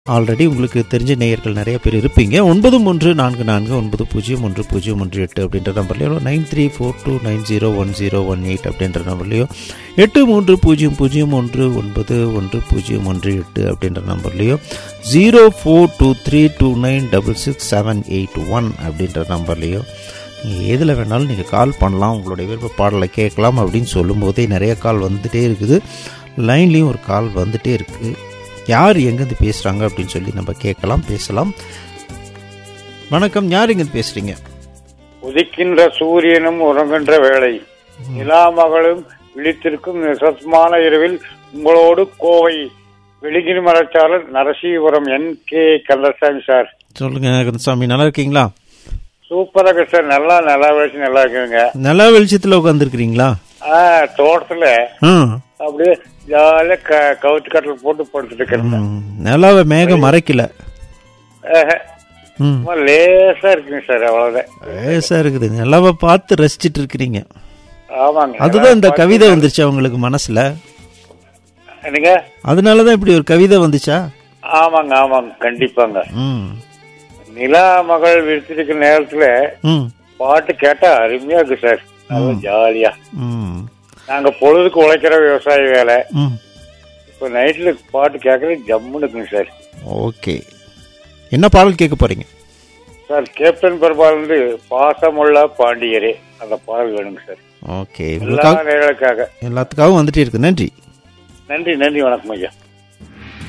Already உங்களுக்கு தெரிஞ்ச நேயர்கள் நிறைய பேர் இருப்பீங்க ஒன்பது மூன்று நான்கு நான்கு ஒன்பது பூஜ்ஜியம் ஒன்று பூஜ்ஜியம் ஒன்று எட்டு அப்படின்ற நம்பர்லையோ nine three four two nine zero one zero one eight அப்படின்ற நம்பர்லையோ எட்டு மூன்று பூஜ்ஜியம் பூஜ்ஜியம் ஒன்று ஒன்பது ஒன்று பூஜ்ஜியம் ஒன்று எட்டு அப்படின்ற நம்பர்லையோ zero four two three two nine double six seven eight one அப்படின்ற நம்பர்லையோ நீங்கள் எதில் வேணாலும் நீங்கள் கால் பண்ணலாம் உங்களுடைய விருப்ப பாடலை கேட்கலாம் அப்படின்னு சொல்லும்போதே நிறைய கால் வந்துகிட்டே இருக்குது லைன்லேயும் ஒரு கால் வந்துகிட்டே இருக்குது யார் எங்கேருந்து பேசுகிறாங்க அப்படின்னு சொல்லி நம்ம கேட்கலாம் பேசலாம் வணக்கம் யார் எங்கேருந்து பேசுகிறீங்க உதிக்கின்ற சூரியனும் உறங்குகின்ற வேளை நிலா மகளும் விழித்திருக்கும் நிசப்தமான இரவில் உங்களோடு கோவை வெளிகிரி மரச்சாரல் Narasipuram N K Kandasamy sir சொல்லுங்கள் கந்தசாமி நல்லா இருக்கீங்களா சூப்பரா இருக்கு சார் நல்லா நல்லா வச்சு நல்லா இருக்குங்க நல்லா வெளிச்சத்தில் உட்காந்துருக்கிறீங்களா ஆ தோட்டத்துல ம் அப்படியே ஜாலியா க கவுத்து கட்டல் போட்டு படுத்துட்டு இருக்கிறேன் ம். நல்லாவே மேகம் மறைக்கல ஆஹா. ம் சும்மா லேசா இருக்குங்க சார் அவ்வளவுதான் லேசா இருக்குது நல்லாவை பார்த்து ரசிச்சிட்டு இருக்கிறீங்க ஆமாங்க அதுதான் இந்த கவிதை வந்துருச்சு அவங்களுக்கு மனசுல என்னங்க அதனால தான் இப்படி ஒரு கவிதை வந்துச்சா ஆமாங்க ஆமாங்க கண்டிப்பாங்க ம் நிலா மகள் விழித்திருக்கிற நேரத்துல ம் பாட்டு கேட்டா அருமையா இருக்கு சார் நல்லா ஜாலியா ம் நாங்க பொழுதுக்கு உழைக்கிற விவசாய வேலை ம் இப்ப நைட்ல பாட்டு கேட்கறது ஜம்முன்னு இருக்குங்க சார் ஓகே என்ன பாடல் கேட்க போறீங்க சார் கேப்டன் பெருமாள் வந்து பாசமுள்ள பாண்டியரே அந்த பாடல் வேணுங்க சார் ஓகே எல்லா உங்களுக்காக நேர்களுக்காக எல்லாத்துக்காகவும் வந்துட்டே இருக்கு நன்றி நன்றி நன்றி வணக்கம் ஐயா